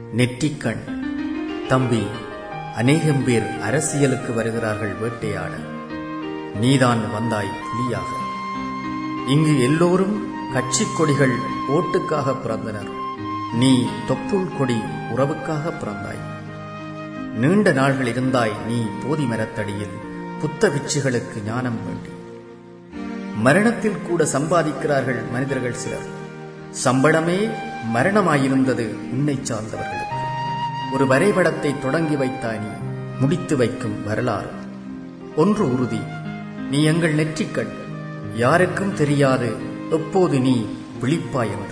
நெற்றிக்கண் தம்பி அநேகம் பேர் அரசியலுக்கு வருகிறார்கள் வேட்டையாட நீதான் வந்தாய் புலியாக இங்கு எல்லோரும் கட்சிக் கொடிகள் ஓட்டுக்காக பிறந்தனர் நீ தொப்புள் கொடி உறவுக்காக பிறந்தாய் நீண்ட நாள்கள் இருந்தாய் நீ போதி மரத்தடியில் புத்த விச்சுகளுக்கு ஞானம் வேண்டி மரணத்தில் கூட சம்பாதிக்கிறார்கள் மனிதர்கள் சிலர் சம்பளமே மரணமாயிருந்தது உன்னை சார்ந்தவர்களுக்கு ஒரு வரைபடத்தை தொடங்கி வைத்தாய் நீ முடித்து வைக்கும் வரலாறு ஒன்று உறுதி நீ எங்கள் நெற்றிக்கண் யாருக்கும் தெரியாது எப்போது நீ விழிப்பாய் என்று